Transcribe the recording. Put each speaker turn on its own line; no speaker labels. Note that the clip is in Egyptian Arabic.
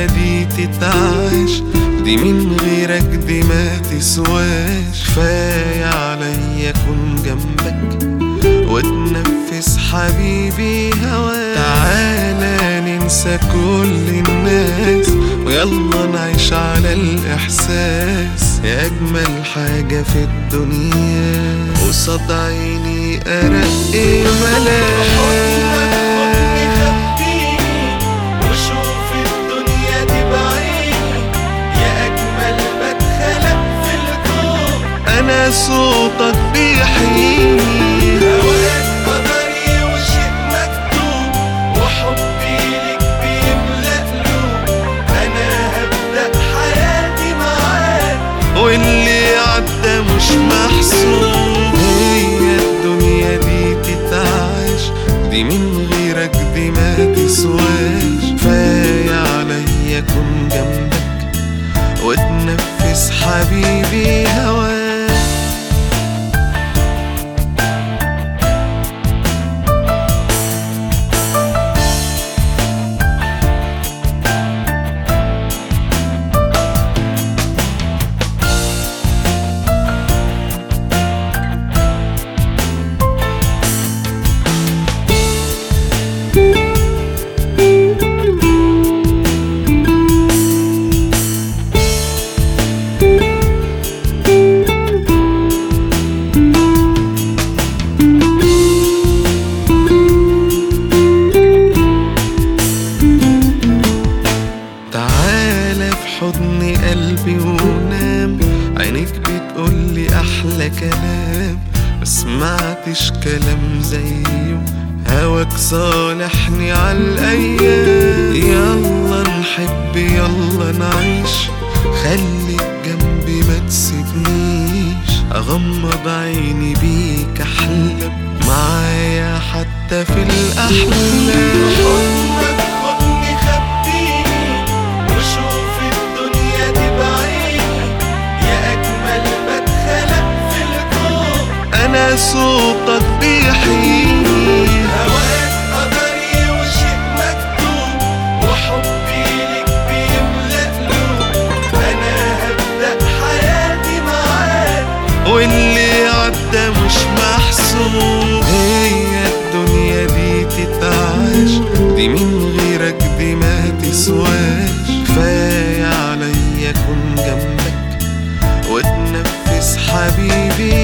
دي تتعاش دي من غيرك دي ما تسواش كفاية عليا اكون جنبك وتنفس حبيبي هواك تعالى ننسى كل الناس ويلا نعيش على الإحساس يا أجمل حاجة في الدنيا قصاد عيني أرق ملاك وشوف الدنيا دي بعيني يا أجمل ما اتخلق في الكون أنا صوتك بيحييني هواك قدري وشيء مكتوب وحبي لك بيملأ قلوب أنا هبدأ حياتي معاك واللي عدى مش محسوب هي الدنيا دي تتعاش دي من غيرك دي ما تسواش كفاية عليا اكون جنبك وتنفس حبيبي هواك تعالى في حضن قلبي ونام عينيك بتقولي احلى كلام مسمعتش كلام زيه هواك صالحني عالايام يلا نحب يلا نعيش خليك جنبي ما تسيبنيش اغمض عيني بيك احلم معايا حتى في الاحلام حضنك خدني خبيني وشوف الدنيا دي بعيني يا أجمل ما اتخلق في الكون أنا صوتك بيحييني هواك قدري وشيء مكتوب وحبي لك بيملأ قلوب أنا هبدأ حياتي معاك واللي عدى مش محسوب هي الدنيا دي تتعاش دي من غيرك دي ما تسواش كفاية عليا اكون جنبك وتنفس حبيبي